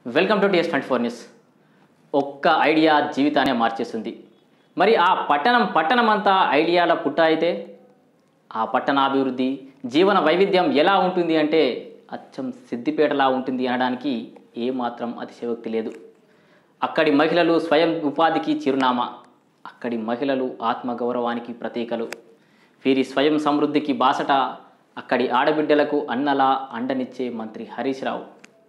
welcome to TS twenty four news ఒక్క idea జీవితాన్ని మార్చేస్తుంది మరి ఆ పట్టణం పట్టణం అంతా ఐడియాల పుట్ట అయితే ఆ పట్టణాభివృద్ధి జీవన వైవిధ్యం ఎలా ఉంటుంది అంటే అచ్చం సిద్దిపేటలా ఉంటుంది అనడానికి ఏమాత్రం అతిశయోక్తి లేదు అక్కడి మహిళలు స్వయం ఉపాధికి చిరునామా అక్కడి మహిళలు ఆత్మగౌరవానికి ప్రతీకలు వీరి స్వయం సమృద్ధికి బాసట అక్కడి ఆడబిడ్డలకు అన్నలా అండనిచ్చే మంత్రి హరీష్ రావు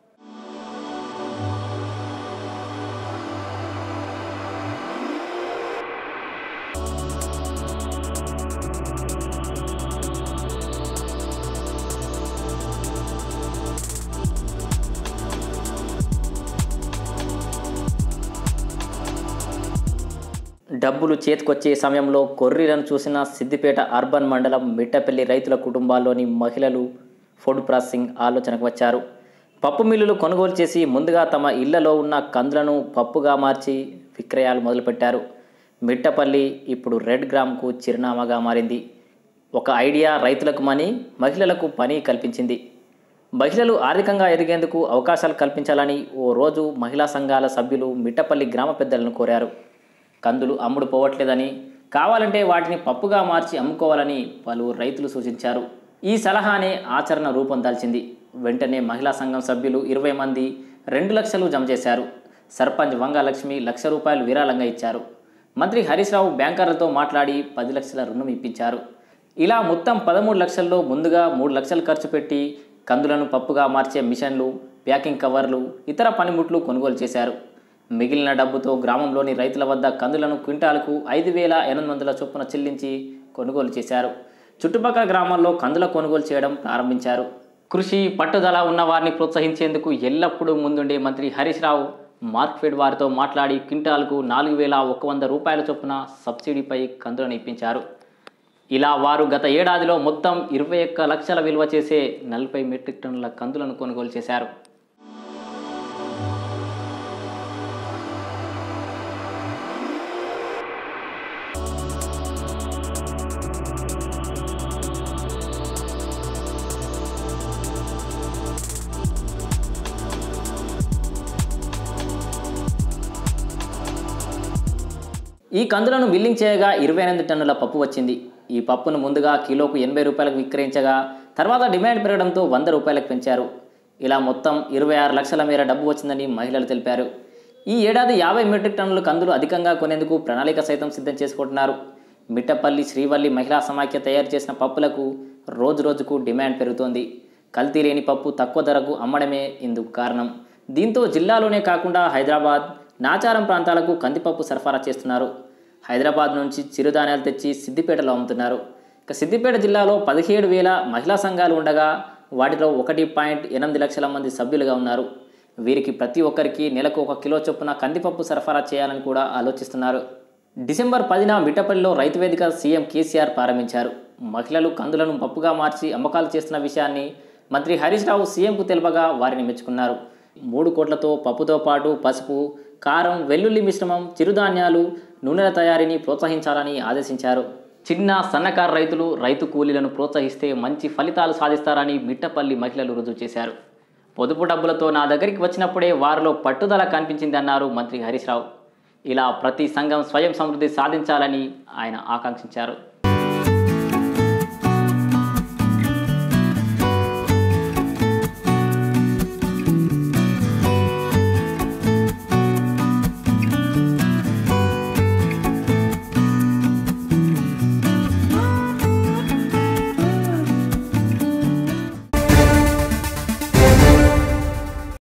డబ్బులు చేతికొచ్చే సమయంలో కొర్రీలను చూసిన సిద్దిపేట అర్బన్ మండలం మిట్టపల్లి రైతుల కుటుంబాల్లోని మహిళలు ఫుడ్ ప్రాసెసింగ్ ఆలోచనకు వచ్చారు పప్పు మిల్లులు కొనుగోలు చేసి ముందుగా తమ ఇళ్లలో ఉన్న కందులను పప్పుగా మార్చి విక్రయాలు మొదలుపెట్టారు మిట్టపల్లి ఇప్పుడు రెడ్ గ్రామ్కు చిరునామాగా మారింది ఒక ఐడియా రైతులకు మనీ మహిళలకు పని కల్పించింది మహిళలు ఆర్థికంగా ఎదిగేందుకు అవకాశాలు కల్పించాలని ఓ రోజు మహిళా సంఘాల సభ్యులు మిట్టపల్లి గ్రామ పెద్దలను కోరారు కందులు అమ్ముడు పోవట్లేదని కావాలంటే వాటిని పప్పుగా మార్చి అమ్ముకోవాలని పలువురు రైతులు సూచించారు ఈ సలహానే ఆచరణ రూపం దాల్చింది వెంటనే మహిళా సంఘం సభ్యులు ఇరవై మంది రెండు లక్షలు జమ చేశారు సర్పంచ్ వంగలక్ష్మి లక్ష రూపాయలు విరాళంగా ఇచ్చారు మంత్రి హరీష్ రావు బ్యాంకర్లతో మాట్లాడి పది లక్షల రుణం ఇప్పించారు ఇలా మొత్తం పదమూడు లక్షల్లో ముందుగా మూడు లక్షలు ఖర్చు పెట్టి కందులను పప్పుగా మార్చే మిషన్లు ప్యాకింగ్ కవర్లు ఇతర పనిముట్లు కొనుగోలు చేశారు మిగిలిన డబ్బుతో గ్రామంలోని రైతుల వద్ద కందులను క్వింటాలకు ఐదు వేల ఎనిమిది వందల చొప్పున చెల్లించి కొనుగోలు చేశారు చుట్టుపక్కల గ్రామాల్లో కందుల కొనుగోలు చేయడం ప్రారంభించారు కృషి పట్టుదల ఉన్న వారిని ప్రోత్సహించేందుకు ఎల్లప్పుడూ ముందుండే మంత్రి హరీష్ రావు మార్క్ఫెడ్ వారితో మాట్లాడి క్వింటాల్కు నాలుగు వేల ఒక వంద రూపాయల చొప్పున సబ్సిడీపై కందులను ఇప్పించారు ఇలా వారు గత ఏడాదిలో మొత్తం ఇరవై ఒక్క లక్షల విలువ చేసే నలభై మెట్రిక్ టన్నుల కందులను కొనుగోలు చేశారు ఈ కందులను మిల్లింగ్ చేయగా ఇరవై ఎనిమిది టన్నుల పప్పు వచ్చింది ఈ పప్పును ముందుగా కిలోకు ఎనభై రూపాయలకు విక్రయించగా తర్వాత డిమాండ్ పెరగడంతో వంద రూపాయలకు పెంచారు ఇలా మొత్తం ఇరవై ఆరు లక్షల మేర డబ్బు వచ్చిందని మహిళలు తెలిపారు ఈ ఏడాది యాభై మెట్రిక్ టన్నుల కందులు అధికంగా కొనేందుకు ప్రణాళిక సైతం సిద్ధం చేసుకుంటున్నారు మిట్టపల్లి శ్రీవల్లి మహిళా సమాఖ్య తయారు చేసిన పప్పులకు రోజు రోజుకు డిమాండ్ పెరుగుతోంది కల్తీ లేని పప్పు తక్కువ ధరకు అమ్మడమే ఇందుకు కారణం దీంతో జిల్లాలోనే కాకుండా హైదరాబాద్ నాచారం ప్రాంతాలకు కందిపప్పు సరఫరా చేస్తున్నారు హైదరాబాద్ నుంచి చిరుధాన్యాలు తెచ్చి సిద్దిపేటలో అమ్ముతున్నారు ఇక సిద్దిపేట జిల్లాలో పదిహేడు వేల మహిళా సంఘాలు ఉండగా వాటిలో ఒకటి పాయింట్ ఎనిమిది లక్షల మంది సభ్యులుగా ఉన్నారు వీరికి ప్రతి ఒక్కరికి నెలకు ఒక కిలో చొప్పున కందిపప్పు సరఫరా చేయాలని కూడా ఆలోచిస్తున్నారు డిసెంబర్ పదిన మిట్టపల్లిలో రైతు వేదిక సీఎం కేసీఆర్ ప్రారంభించారు మహిళలు కందులను పప్పుగా మార్చి అమ్మకాలు చేస్తున్న విషయాన్ని మంత్రి హరీష్ రావు సీఎంకు తెలుపగా వారిని మెచ్చుకున్నారు మూడు కోట్లతో పప్పుతో పాటు పసుపు కారం వెల్లుల్లి మిశ్రమం చిరుధాన్యాలు నూనెల తయారీని ప్రోత్సహించాలని ఆదేశించారు చిన్న సన్నకారు రైతులు రైతు కూలీలను ప్రోత్సహిస్తే మంచి ఫలితాలు సాధిస్తారని మిట్టపల్లి మహిళలు రుజువు చేశారు పొదుపు డబ్బులతో నా దగ్గరికి వచ్చినప్పుడే వారిలో పట్టుదల కనిపించిందన్నారు మంత్రి హరీష్ రావు ఇలా ప్రతి సంఘం స్వయం సమృద్ధి సాధించాలని ఆయన ఆకాంక్షించారు